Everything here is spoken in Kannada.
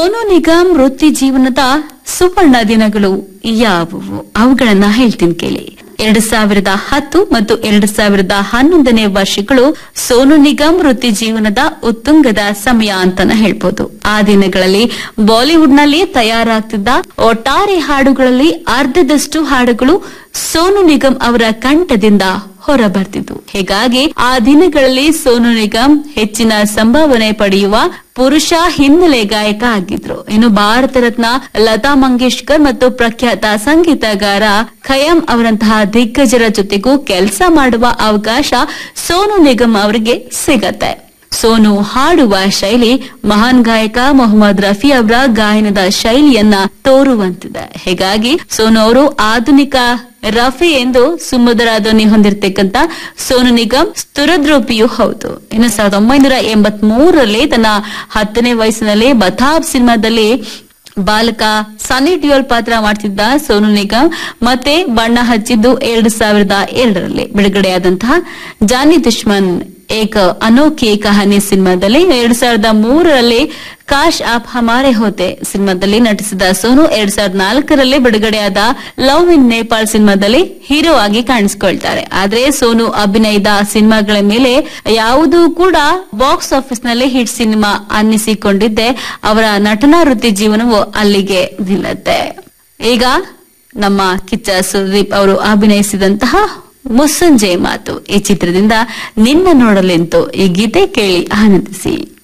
ಸೋನು ನಿಗಮ್ ವೃತ್ತಿ ಜೀವನದ ಸುವರ್ಣ ದಿನಗಳು ಯಾವುವು ಅವುಗಳನ್ನ ಹೇಳ್ತೀನಿ ಕೇಳಿ ಎರಡು ಸಾವಿರದ ಹತ್ತು ಮತ್ತು ಎರಡು ಸಾವಿರದ ಹನ್ನೊಂದನೇ ವರ್ಷಗಳು ಸೋನು ನಿಗಮ್ ವೃತ್ತಿ ಜೀವನದ ಉತ್ತುಂಗದ ಸಮಯ ಅಂತಾನೆ ಹೇಳ್ಬೋದು ಆ ದಿನಗಳಲ್ಲಿ ಬಾಲಿವುಡ್ನಲ್ಲಿ ತಯಾರಾಗ್ತಿದ್ದ ಒಟ್ಟಾರೆ ಹಾಡುಗಳಲ್ಲಿ ಅರ್ಧದಷ್ಟು ಹಾಡುಗಳು ಸೋನು ನಿಗಮ್ ಅವರ ಕಂಠದಿಂದ ಹೊರ ಬರ್ತಿದ್ವು ಹೀಗಾಗಿ ಆ ದಿನಗಳಲ್ಲಿ ಸೋನು ನಿಗಮ್ ಹೆಚ್ಚಿನ ಸಂಭಾವನೆ ಪಡೆಯುವ ಪುರುಷ ಹಿನ್ನೆಲೆ ಗಾಯಕ ಆಗಿದ್ರು ಇನ್ನು ಭಾರತ ರತ್ನ ಲತಾ ಮಂಗೇಶ್ಕರ್ ಮತ್ತು ಪ್ರಖ್ಯಾತ ಸಂಗೀತಗಾರ ಖಯಂ ಅವರಂತಹ ದಿಗ್ಗಜರ ಜೊತೆಗೂ ಕೆಲಸ ಮಾಡುವ ಅವಕಾಶ ಸೋನು ನಿಗಮ್ ಅವರಿಗೆ ಸಿಗತ್ತೆ ಸೋನು ಹಾಡುವ ಶೈಲಿ ಮಹಾನ್ ಗಾಯಕ ಮೊಹಮ್ಮದ್ ರಫಿ ಅವರ ಗಾಯನದ ಶೈಲಿಯನ್ನ ತೋರುವಂತಿದೆ ಹೀಗಾಗಿ ಸೋನು ಅವರು ಆಧುನಿಕ ರಫಿ ಎಂದು ಸುಮಧುರ ಧ್ವನಿ ಹೊಂದಿರತಕ್ಕಂತ ಸೋನು ನಿಗಮ್ ಸ್ತುರದ್ರೂಪಿಯೂ ಹೌದು ಇನ್ನು ಸಾವಿರದ ಒಂಬೈನೂರ ಎಂಬತ್ ಮೂರರಲ್ಲಿ ತನ್ನ ಹತ್ತನೇ ವಯಸ್ಸಿನಲ್ಲಿ ಬತಾಬ್ ಸಿನಿಮಾದಲ್ಲಿ ಬಾಲಕ ಸನ್ನಿ ಡಿಯೋಲ್ ಪಾತ್ರ ಮಾಡ್ತಿದ್ದ ಸೋನು ನಿಗಮ್ ಮತ್ತೆ ಬಣ್ಣ ಹಚ್ಚಿದ್ದು ಎರಡು ಸಾವಿರದ ಎರಡರಲ್ಲಿ ಬಿಡುಗಡೆಯಾದಂತಹ ಜಾನಿ ದುಶ್ಮನ್ ಏಕ ಅನೋಖಿ ಕಹಾನಿ ಸಿನಿಮಾದಲ್ಲಿ ಎರಡ್ ಸಾವಿರದ ಮೂರರಲ್ಲಿ ಕಾಶ್ ಆಪ್ ಹಮಾರೆ ಹೋತೆ ಸಿನಿಮಾದಲ್ಲಿ ನಟಿಸಿದ ಸೋನು ಎರಡ್ ಸಾವಿರದ ನಾಲ್ಕರಲ್ಲಿ ಬಿಡುಗಡೆಯಾದ ಲವ್ ಇನ್ ನೇಪಾಳ್ ಸಿನಿಮಾದಲ್ಲಿ ಹೀರೋ ಆಗಿ ಕಾಣಿಸಿಕೊಳ್ತಾರೆ ಆದ್ರೆ ಸೋನು ಅಭಿನಯದ ಸಿನಿಮಾಗಳ ಮೇಲೆ ಯಾವುದೂ ಕೂಡ ಬಾಕ್ಸ್ ಆಫೀಸ್ ನಲ್ಲಿ ಹಿಟ್ ಸಿನಿಮಾ ಅನ್ನಿಸಿಕೊಂಡಿದ್ದೆ ಅವರ ನಟನಾ ವೃತ್ತಿ ಜೀವನವು ಅಲ್ಲಿಗೆ ನಿಲ್ಲತ್ತೆ ಈಗ ನಮ್ಮ ಕಿಚ್ಚ ಸುದೀಪ್ ಅವರು ಅಭಿನಯಿಸಿದಂತಹ ಮುಸ್ಸಂಜೆ ಮಾತು ಈ ಚಿತ್ರದಿಂದ ನಿನ್ನ ನೋಡಲೆಂತು ಈ ಗೀತೆ ಕೇಳಿ ಆನಂದಿಸಿ